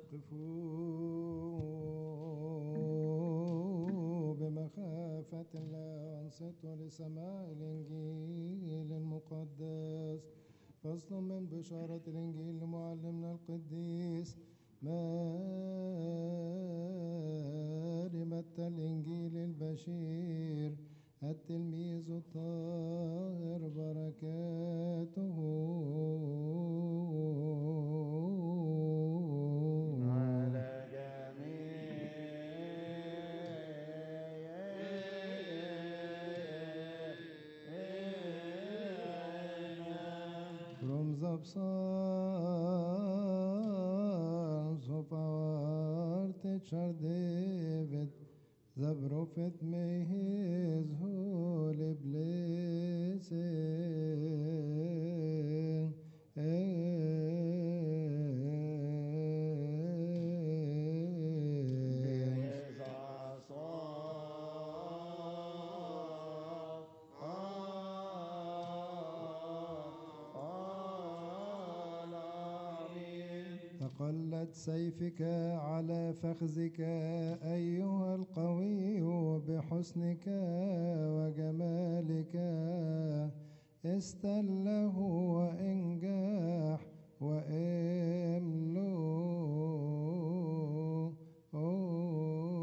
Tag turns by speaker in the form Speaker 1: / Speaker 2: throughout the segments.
Speaker 1: وقفوا بمخافة الله وانصتوا لسماع الإنجيل المقدس فصل من بشارة الإنجيل لمعلمنا القديس ماري متى الإنجيل البشير التلميذ الطاهر بركاته
Speaker 2: على
Speaker 1: From the Psalms of our teacher David, the prophet may his holy blessing. تقلد سيفك على فخذك أيها القوي بحسنك وجمالك استله وانجح واملو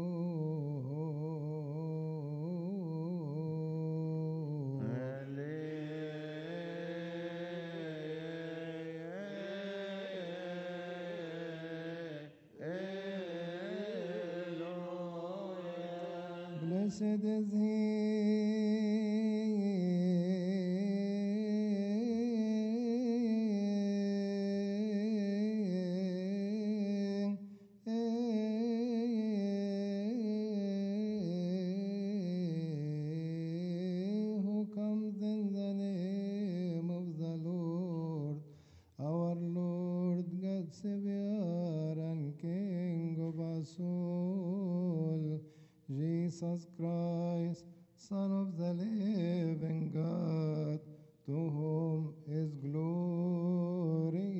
Speaker 1: Blessed is he who comes in the name of the Lord, our Lord, God, Savior, and King of us all, Jesus Christ, Son of the living God, to whom is glory.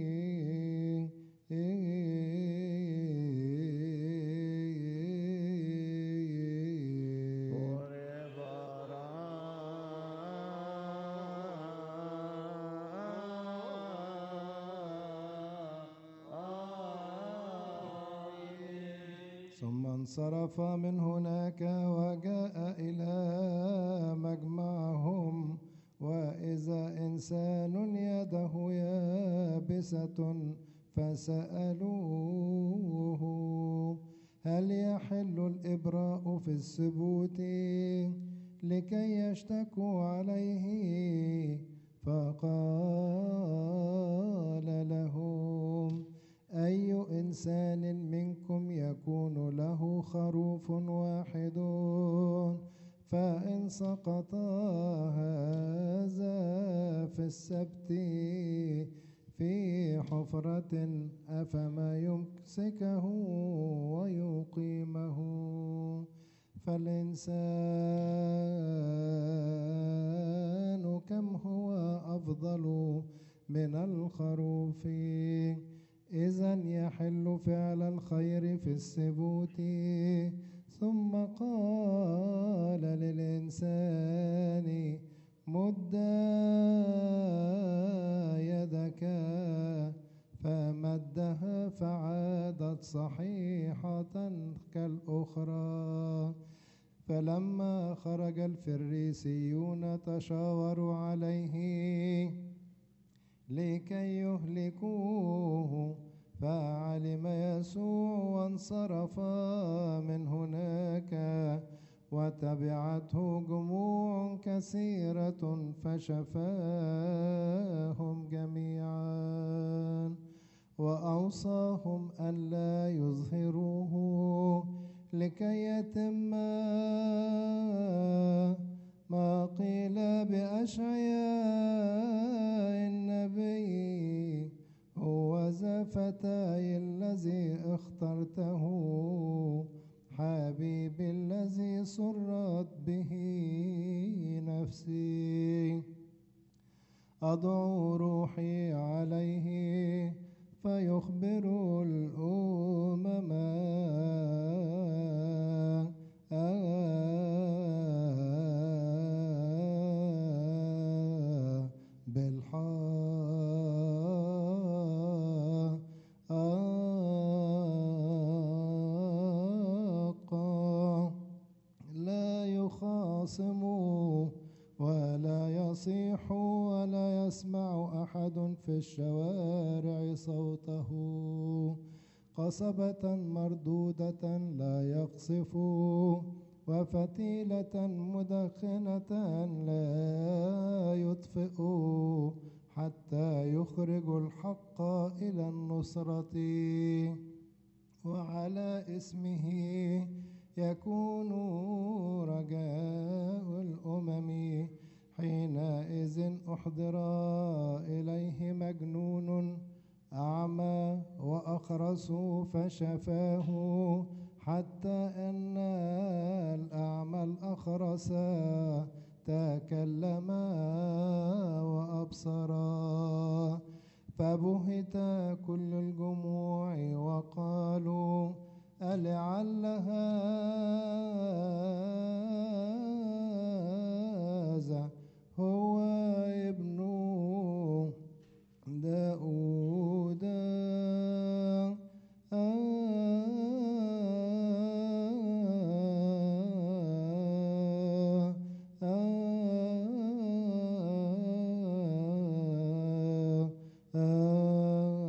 Speaker 1: ثم انصرف من هناك وجاء إلى مجمعهم وإذا إنسان يده يابسة فسألوه هل يحل الإبراء في السبوت لكي يشتكوا عليه فقال لهم أي إنسان منكم يكون له خروف واحد فإن سقط هذا في السبت في حفرة أفما يمسكه ويقيمه فالإنسان كم هو أفضل من الخروف إذا يحل فعل الخير في السبوت ثم قال للإنسان مد يدك فمدها فعادت صحيحة كالأخرى فلما خرج الفريسيون تشاوروا عليه لكي يهلكوه فعلم يسوع وانصرف من هناك وتبعته جموع كثيرة فشفاهم جميعا وأوصاهم أن لا يظهروه لكي يتم ما قيل بأشعياء النبي هو ذا فتاي الذي اخترته حبيبي الذي سرت به نفسي أضع روحي عليه فيخبر الأمم يعتصم ولا يصيح ولا يسمع أحد في الشوارع صوته قصبة مردودة لا يقصف وفتيلة مدخنة لا يطفئ حتى يخرج الحق إلى النصرة وعلى اسمه يكون رجاء الأمم حينئذ أحضر إليه مجنون أعمى وأخرس فشفاه حتى أن الأعمى الأخرس تكلما وأبصرا فبهت كل الجموع وقالوا ألعل هذا هو ابن داود آه آه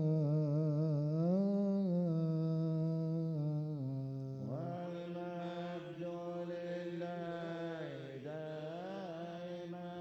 Speaker 1: آه
Speaker 2: والمجد لله دائما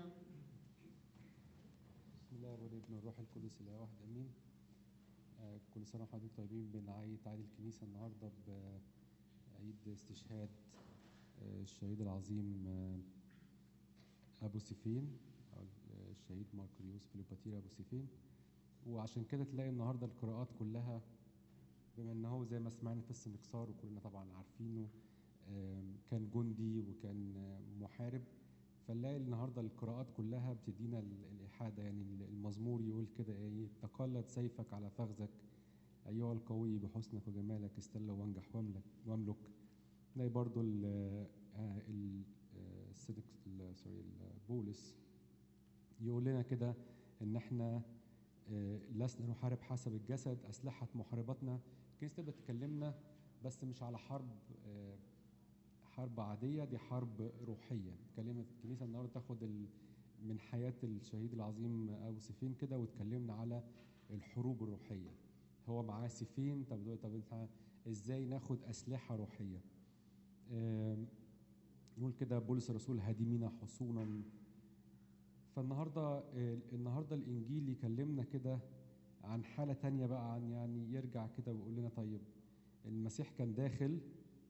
Speaker 3: بسم الله والابن والروح القدس الاله واحد امين آه، كل سنه وحضرتك طيبين بنعيد عيد الكنيسه النهارده بعيد استشهاد آه، الشهيد العظيم آه، ابو سيفين أو الشهيد ماركوريوس فيلوباتير ابو سيفين وعشان كده تلاقي النهارده القراءات كلها بما ان هو زي ما سمعنا في السنكسار وكلنا طبعا عارفينه آم، كان جندي وكان آه، محارب فنلاقي النهارده القراءات كلها بتدينا ال- الاحاده يعني ال- المزمور يقول كده ايه تقلد سيفك على فخذك ايها القوي بحسنك وجمالك استل وانجح واملك واملك تلاقي برضو ال آه، ال آه، السينكس- ال- سوري ال- بولس يقول لنا كده ان احنا آه، لسنا نحارب حسب الجسد اسلحه محاربتنا الكنيسه بتكلمنا بس مش على حرب آه، حرب عاديه دي حرب روحيه كلمه الكنيسه النهارده تاخد ال- من حياه الشهيد العظيم ابو سيفين كده وتكلمنا على الحروب الروحيه هو معاه سيفين طب طب انت ازاي ناخد اسلحه روحيه آم، يقول كده بولس الرسول هادمين حصونا فالنهارده آه، النهارده الانجيل يكلمنا كده عن حاله تانية بقى عن يعني يرجع كده ويقول لنا طيب المسيح كان داخل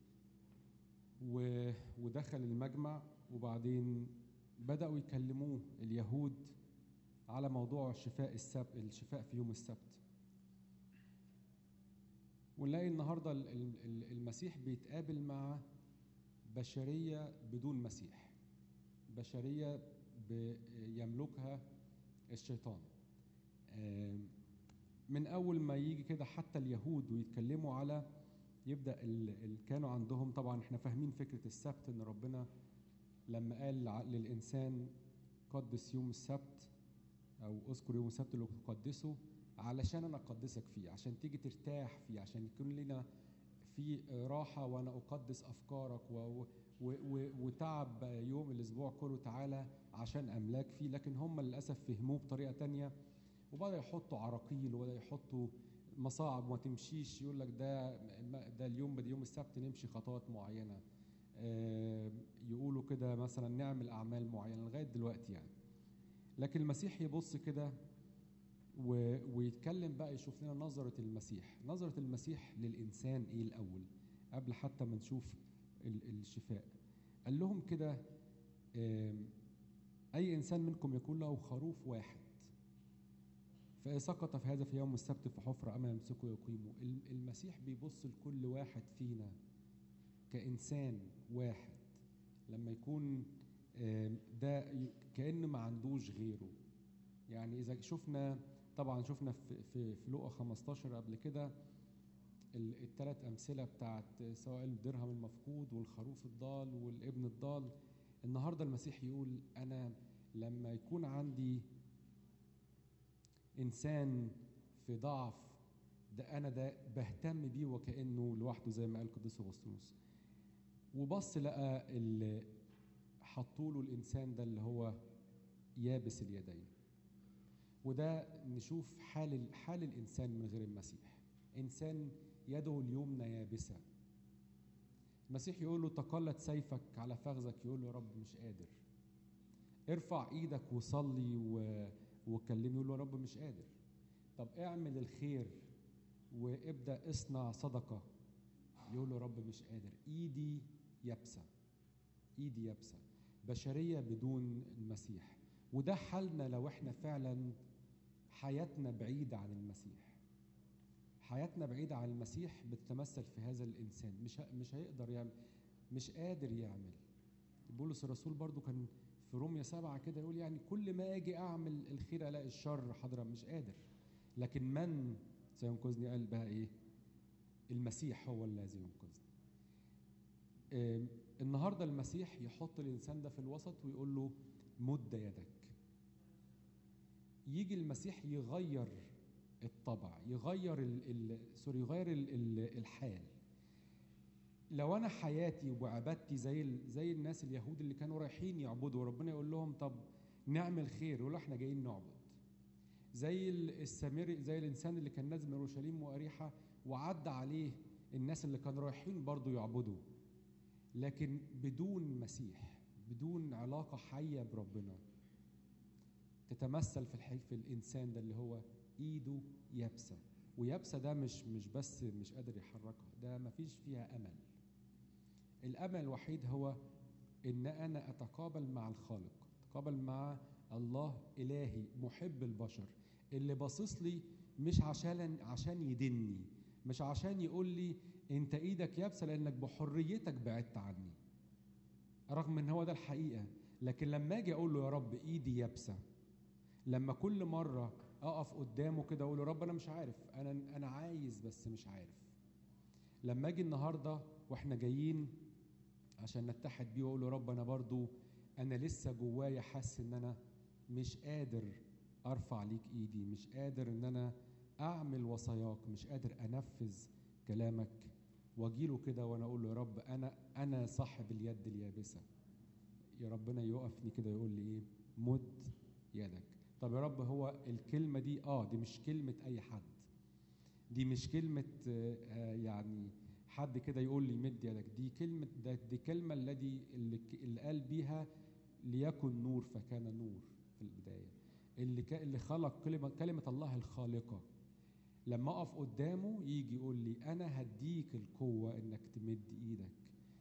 Speaker 3: و... ودخل المجمع وبعدين بدأوا يكلموه اليهود على موضوع شفاء السبت الشفاء في يوم السبت ونلاقي النهارده ال- ال- ال- المسيح بيتقابل مع بشرية بدون مسيح بشرية ب- يملكها الشيطان آم، من أول ما يجي كده حتى اليهود ويتكلموا على يبدأ ال... ال... كانوا عندهم طبعا احنا فاهمين فكرة السبت ان ربنا لما قال لع- للإنسان قدس يوم السبت أو اذكر يوم السبت اللي تقدسه علشان أنا أقدسك فيه عشان تيجي ترتاح فيه عشان يكون لنا في راحة وأنا أقدس أفكارك و... و... و... وتعب يوم الأسبوع كله تعالى عشان أملاك فيه لكن هم للأسف فهموه بطريقة تانية وبدأ يحطوا عراقيل وبدأ يحطوا مصاعب ما تمشيش يقول لك ده ما- ده اليوم بدي يوم السبت نمشي خطوات معينه آه، يقولوا كده مثلا نعمل اعمال معينه لغايه دلوقتي يعني لكن المسيح يبص كده و- ويتكلم بقى يشوف لنا نظره المسيح نظره المسيح للانسان ايه الاول قبل حتى ما نشوف ال- الشفاء قال لهم كده آم، اي انسان منكم يكون له خروف واحد فإذا سقط في هذا في يوم السبت في حفرة أما يمسكه يقيمه الم- المسيح بيبص لكل واحد فينا كإنسان واحد لما يكون آم، ده ي- كأنه ما عندوش غيره يعني إذا شفنا طبعا شفنا في في في لقا 15 قبل كده الثلاث أمثلة بتاعت سواء الدرهم المفقود والخروف الضال والابن الضال النهارده المسيح يقول أنا لما يكون عندي انسان في ضعف ده انا ده بهتم بيه وكانه لوحده زي ما قال القديس اغسطينوس وبص لقى ال- حطوا له الانسان ده اللي هو يابس اليدين وده نشوف حال ال- حال الانسان من غير المسيح انسان يده اليمنى يابسه المسيح يقول له تقلت سيفك على فخذك يقول له يا رب مش قادر ارفع ايدك وصلي و... وكلمني يقول له يا رب مش قادر طب اعمل الخير وابدا اصنع صدقه يقول له يا رب مش قادر ايدي يابسه ايدي يابسه بشريه بدون المسيح وده حالنا لو احنا فعلا حياتنا بعيده عن المسيح حياتنا بعيده عن المسيح بتتمثل في هذا الانسان مش ه- مش هيقدر يعمل مش قادر يعمل بولس الرسول برضو كان في روميا سبعة كده يقول يعني كل ما اجي اعمل الخير الاقي الشر حاضرا مش قادر لكن من سينقذني قال بقى ايه المسيح هو الذي ينقذني آم، النهارده المسيح يحط الانسان ده في الوسط ويقول له مد يدك يجي المسيح يغير الطبع يغير ال ال سوري يغير ال ال الحال لو انا حياتي وعبادتي زي ال زي الناس اليهود اللي كانوا رايحين يعبدوا وربنا يقول لهم طب نعمل خير يقولوا احنا جايين نعبد زي ال- السامري زي الانسان اللي كان نازل من اورشليم واريحه وعدى عليه الناس اللي كانوا رايحين برضو يعبدوا لكن بدون مسيح بدون علاقه حيه بربنا تتمثل في الحي في الانسان ده اللي هو ايده يابسه ويابسه ده مش مش بس مش قادر يحركها ده مفيش فيها امل الامل الوحيد هو ان انا اتقابل مع الخالق اتقابل مع الله الهي محب البشر اللي باصص لي مش عشان عشان يدني مش عشان يقول لي انت ايدك يابسه لانك بحريتك بعدت عني رغم ان هو ده الحقيقه لكن لما اجي اقول له يا رب ايدي يابسه لما كل مره اقف قدامه كده اقول له يا رب انا مش عارف انا انا عايز بس مش عارف لما اجي النهارده واحنا جايين عشان نتحد بيه واقول له يا رب انا برضو انا لسه جوايا حاسس ان انا مش قادر ارفع ليك ايدي مش قادر ان انا اعمل وصاياك مش قادر انفذ كلامك واجيله كده وانا اقول له يا رب انا انا صاحب اليد اليابسه يا ربنا يوقفني كده يقول لي ايه مد يدك طب يا رب هو الكلمه دي اه دي مش كلمه اي حد دي مش كلمه آه آه، يعني حد كده يقول لي مد يدك دي كلمه ده دي كلمه الذي اللي, اللي قال بيها ليكن نور فكان نور في البدايه اللي ك... اللي خلق كلمه كلمه الله الخالقه لما اقف قدامه يجي يقول لي انا هديك القوه انك تمد ايدك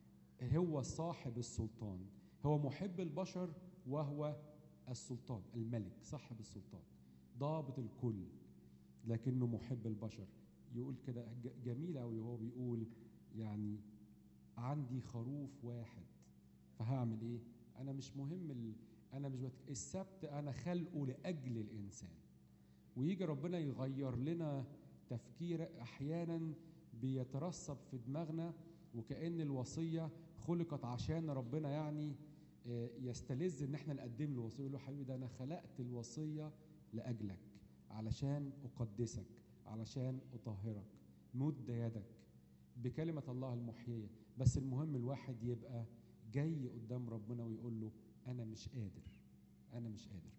Speaker 3: هو صاحب السلطان هو محب البشر وهو السلطان الملك صاحب السلطان ضابط الكل لكنه محب البشر يقول كده ج- جميل قوي وهو بيقول يعني عندي خروف واحد فهعمل ايه انا مش مهم ال... انا مش بت... السبت انا خلقه لاجل الانسان ويجي ربنا يغير لنا تفكير احيانا بيترسب في دماغنا وكأن الوصية خلقت عشان ربنا يعني آه، يستلذ ان احنا نقدم له وصية يقول له حبيبي ده انا خلقت الوصية لأجلك علشان أقدسك علشان أطهرك مد يدك بكلمة الله المحيية بس المهم الواحد يبقى جاي قدام ربنا ويقول له أنا مش قادر أنا مش قادر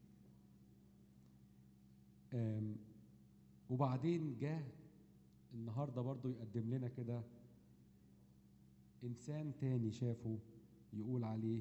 Speaker 3: آم، وبعدين جه النهارده برضو يقدم لنا كده انسان تاني شافه يقول عليه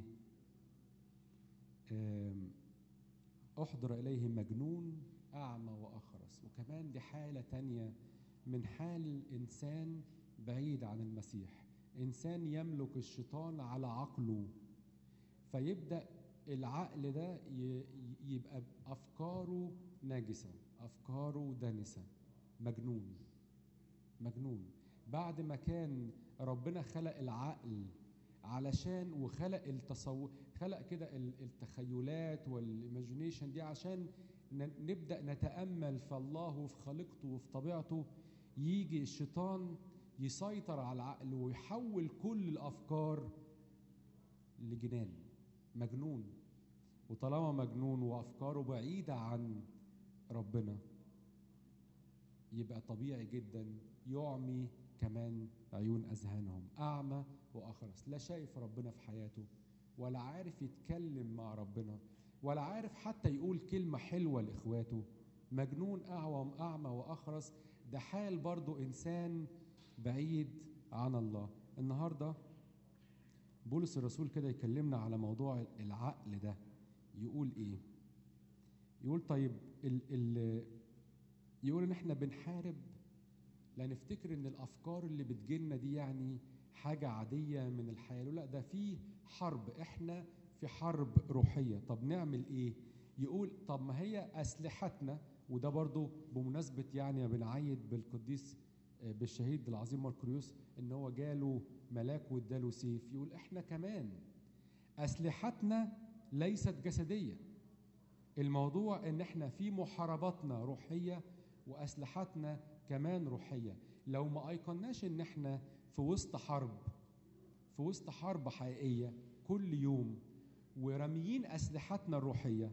Speaker 3: آم، احضر اليه مجنون اعمى واخرس وكمان دي حاله تانية من حال انسان بعيد عن المسيح انسان يملك الشيطان على عقله فيبدا العقل ده ي- ي- يبقى افكاره نجسه افكاره دنسه مجنون مجنون بعد ما كان ربنا خلق العقل علشان وخلق التصور خلق كده ال- التخيلات والايماجينيشن دي عشان ن- نبدا نتامل في الله وفي خلقته وفي طبيعته يجي الشيطان يسيطر على العقل ويحول كل الافكار لجنان مجنون وطالما مجنون وافكاره بعيده عن ربنا يبقى طبيعي جدا يعمي كمان عيون اذهانهم اعمى واخرس لا شايف ربنا في حياته ولا عارف يتكلم مع ربنا ولا عارف حتى يقول كلمة حلوة لإخواته مجنون أعوم أعمى وأخرس ده حال برضو إنسان بعيد عن الله النهاردة بولس الرسول كده يكلمنا على موضوع العقل ده يقول إيه يقول طيب ال ال يقول إن إحنا بنحارب لا نفتكر إن الأفكار اللي بتجيلنا دي يعني حاجة عادية من الحياة لا ده في حرب إحنا في حرب روحية طب نعمل إيه يقول طب ما هي أسلحتنا وده برضو بمناسبة يعني بنعيد بالقديس بالشهيد العظيم مركوريوس ان هو جاله ملاك واداله سيف يقول احنا كمان اسلحتنا ليست جسديه الموضوع ان احنا في محارباتنا روحيه واسلحتنا كمان روحيه لو ما ايقناش ان احنا في وسط حرب في وسط حرب حقيقيه كل يوم وراميين اسلحتنا الروحيه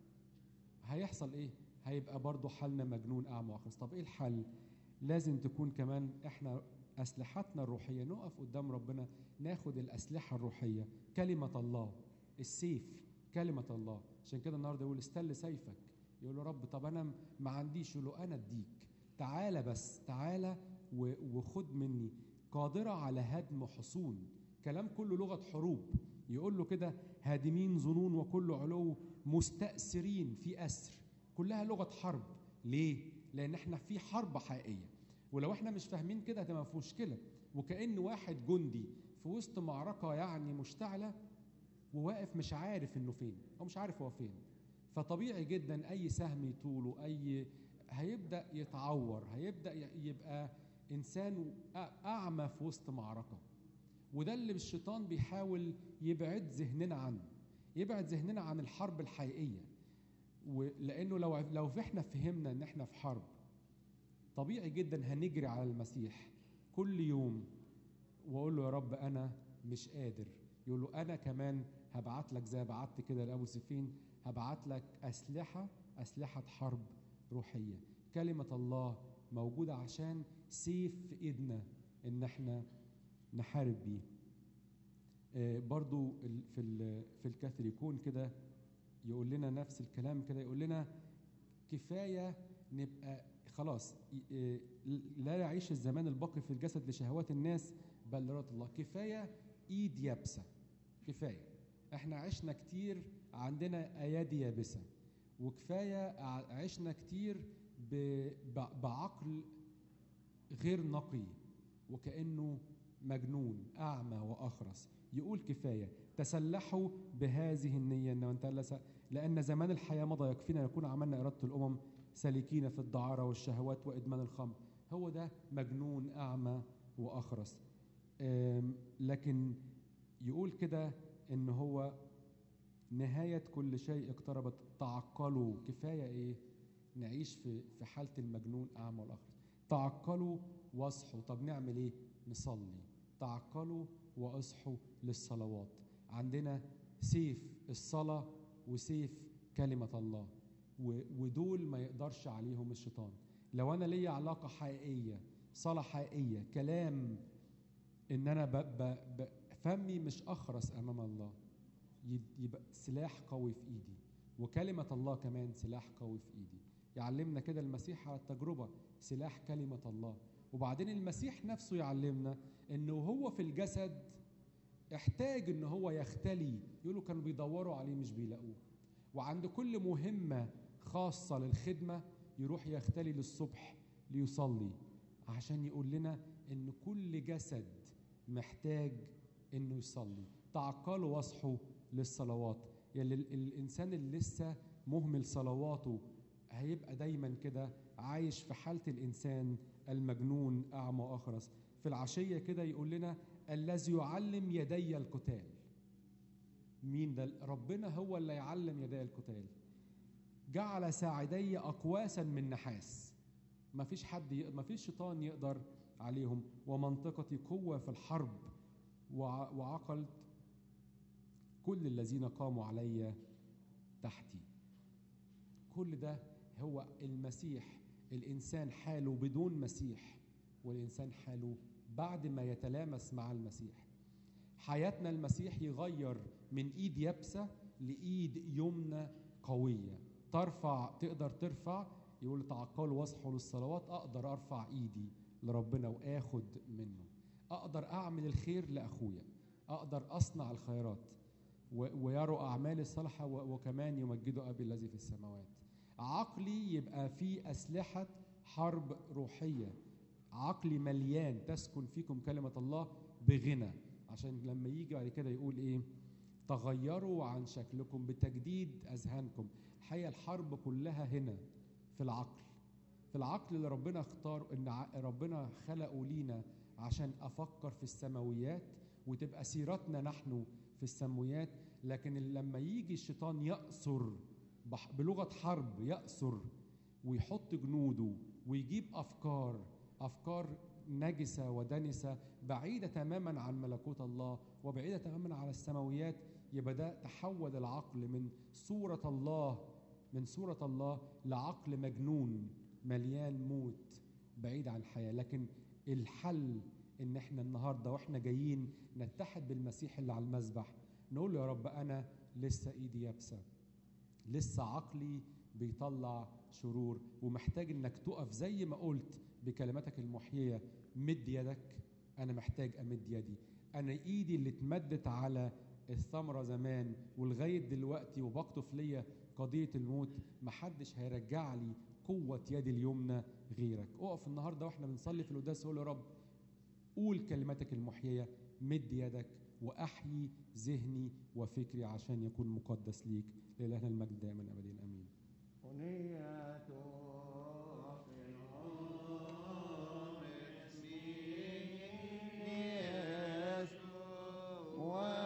Speaker 3: هيحصل ايه هيبقى برضو حالنا مجنون اعمى واخرس طب ايه الحل لازم تكون كمان احنا اسلحتنا الروحيه نقف قدام ربنا ناخد الاسلحه الروحيه كلمه الله السيف كلمه الله عشان كده النهارده يقول استل سيفك يقول له رب طب انا ما عنديش يقول له انا اديك تعالى بس تعالى وخد مني قادره على هدم حصون كلام كله لغه حروب يقول له كده هادمين ظنون وكل علو مستأثرين في أسر كلها لغة حرب ليه؟ لأن احنا في حرب حقيقية ولو احنا مش فاهمين كده هتبقى في مشكلة وكأن واحد جندي في وسط معركة يعني مشتعلة وواقف مش عارف انه فين هو مش عارف هو فين فطبيعي جدا اي سهم يطوله اي هيبدا يتعور هيبدا يبقى انسان اعمى في وسط معركه وده اللي الشيطان بيحاول يبعد ذهننا عنه يبعد ذهننا عن الحرب الحقيقيه ولانه لو لو احنا فهمنا ان احنا في حرب طبيعي جدا هنجري على المسيح كل يوم واقول له يا رب انا مش قادر يقول له انا كمان هبعت لك زي بعت كده لابو سفين هبعت لك اسلحه اسلحه حرب روحيه كلمه الله موجوده عشان سيف في ايدنا ان احنا نحارب بيه آه برضو في في الكاثوليكون كده يقول لنا نفس الكلام كده يقول لنا كفايه نبقى خلاص لا يعيش الزمان الباقي في الجسد لشهوات الناس بل لرضا الله كفايه ايد يابسه كفايه احنا عشنا كتير عندنا ايادي يابسه وكفايه عشنا كتير بعقل غير نقي وكانه مجنون اعمى واخرس يقول كفايه تسلحوا بهذه النيه ان من لان زمان الحياه مضى يكفينا نكون عملنا اراده الامم سالكين في الدعاره والشهوات وادمان الخمر هو ده مجنون اعمى واخرس لكن يقول كده ان هو نهايه كل شيء اقتربت تعقلوا كفايه ايه نعيش في في حاله المجنون اعمى والاخرس تعقلوا واصحوا طب نعمل ايه نصلي تعقلوا واصحوا للصلوات عندنا سيف الصلاه وسيف كلمه الله ودول ما يقدرش عليهم الشيطان لو انا ليا علاقه حقيقيه صلاه حقيقيه كلام ان انا ب ب ب فمي مش اخرس امام الله يبقى سلاح قوي في ايدي وكلمه الله كمان سلاح قوي في ايدي يعلمنا كده المسيح على التجربه سلاح كلمه الله وبعدين المسيح نفسه يعلمنا انه هو في الجسد احتاج ان هو يختلي يقولوا كانوا بيدوروا عليه مش بيلاقوه وعند كل مهمه خاصه للخدمه يروح يختلي للصبح ليصلي عشان يقول لنا ان كل جسد محتاج انه يصلي تعقلوا واصحوا للصلوات يعني الانسان اللي لسه مهمل صلواته هيبقى دايما كده عايش في حاله الانسان المجنون اعمى واخرس في العشيه كده يقول لنا الذي يعلم يدي القتال مين ده ربنا هو اللي يعلم يدي القتال جعل ساعدي اقواسا من نحاس ما فيش حد ي... ما فيش شيطان يقدر عليهم ومنطقتي قوه في الحرب وع... وعقلت كل الذين قاموا علي تحتي كل ده هو المسيح الانسان حاله بدون مسيح والانسان حاله بعد ما يتلامس مع المسيح حياتنا المسيح يغير من ايد يابسه لايد يمنى قويه ترفع تقدر ترفع يقول تعقلوا واصحوا للصلوات اقدر ارفع ايدي لربنا واخد منه اقدر اعمل الخير لاخويا اقدر اصنع الخيرات و- ويروا اعمالي الصالحه و- وكمان يمجدوا ابي الذي في السماوات عقلي يبقى فيه اسلحه حرب روحيه عقلي مليان تسكن فيكم كلمه الله بغنى عشان لما يجي بعد كده يقول ايه تغيروا عن شكلكم بتجديد اذهانكم الحقيقه الحرب كلها هنا في العقل في العقل اللي ربنا اختار ان ع- ربنا خلقه لينا عشان افكر في السماويات وتبقى سيرتنا نحن في السماويات لكن لما يجي الشيطان يأسر بح- بلغة حرب يأسر ويحط جنوده ويجيب أفكار أفكار نجسة ودنسة بعيدة تماما عن ملكوت الله وبعيدة تماما عن السماويات يبقى ده تحول العقل من صورة الله من صورة الله لعقل مجنون مليان موت بعيد عن الحياة لكن الحل ان احنا النهارده واحنا جايين نتحد بالمسيح اللي على المذبح نقول له يا رب انا لسه ايدي يابسه لسه عقلي بيطلع شرور ومحتاج انك تقف زي ما قلت بكلماتك المحييه مد يدك انا محتاج امد يدي انا ايدي اللي اتمدت على الثمره زمان ولغايه دلوقتي وبقطف ليا قضيه الموت محدش هيرجع لي قوه يدي اليمنى غيرك اقف النهارده واحنا بنصلي في القداس قول يا رب قول كلماتك المحييه مد يدك واحيي ذهني وفكري عشان يكون مقدس ليك لإلهنا المجد دائما ابدا امين
Speaker 2: أنية في العمر اسمي يسوع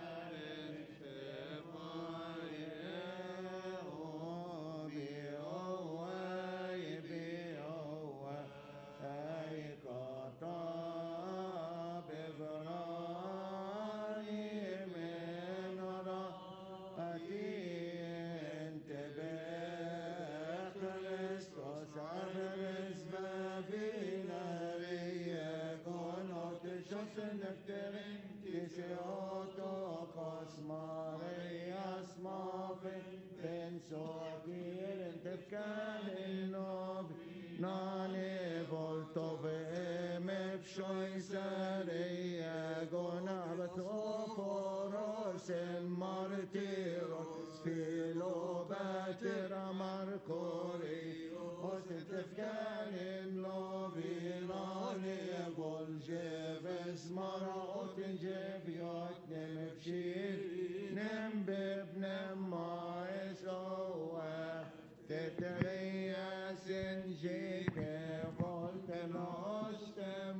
Speaker 2: Nefterin kişi otokos Marias mafin Ben sokirin tefkanin nob Nane volto ve mefşoy sarıya Gonabet oporos el martiros Filo batira markori Osin tefkanin nobilani Voljeves maraot jeviot nem bşir Nem bib nem mais oa Teteriasin jike voltem ostem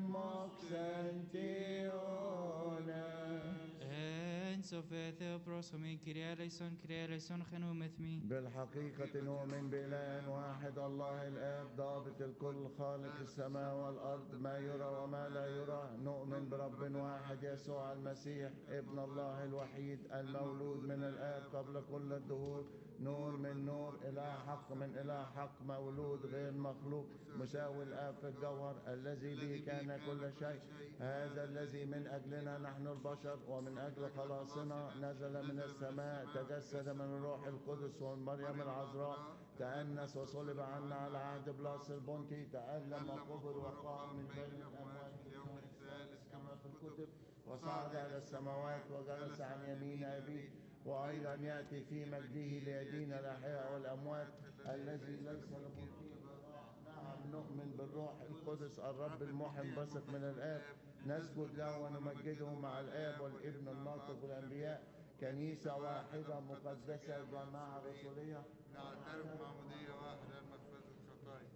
Speaker 2: moxantiona
Speaker 4: En sofete prosomin Kyrie eleison Kyrie eleison خنو مثمي
Speaker 2: بالحقيقة نؤمن بإله واحد الله الآب ضابط الكل خالق السماء والأرض ما يرى وما لا يرى نؤمن برب واحد يسوع المسيح ابن الله الوحيد المولود من الآب قبل كل الدهور نور من نور إله حق من إله حق مولود غير مخلوق مساوي الآب في الجوهر الذي به كان كل شيء هذا الذي من أجلنا نحن البشر ومن أجل خلاصنا نزل من السماء تجسد من الروح القدس ومريم العذراء تأنس وصلب عنا على عهد بلاس البنطي تألم وقبر وقام من بين الأموات في اليوم الثالث كما في الكتب وصعد إلى السماوات وجلس عن يمين أبيه وأيضا يأتي في مجده ليدين الأحياء والأموات الذي ليس له فيه بضاعة. نعم نؤمن بالروح القدس الرب المحن بثق من الآب نسجد له ونمجده مع الآب والابن الناطق والأنبياء كنيسة واحدة مقدسة جماعة رسولية
Speaker 5: نعترف معمودية واحدة لمغفرة الخطايا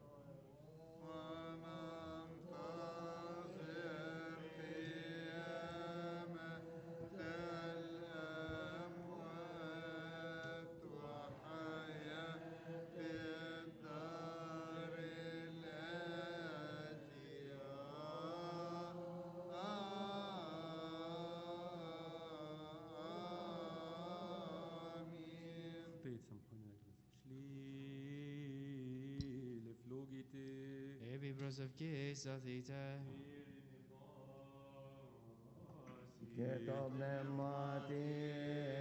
Speaker 5: وننتظر قيامة الأموات وحياة الدار الآتية آمين
Speaker 3: طيب سامحوني شلي لفلوجيتي
Speaker 4: Ebi bros of Kisa Theta
Speaker 2: كتاب نماتي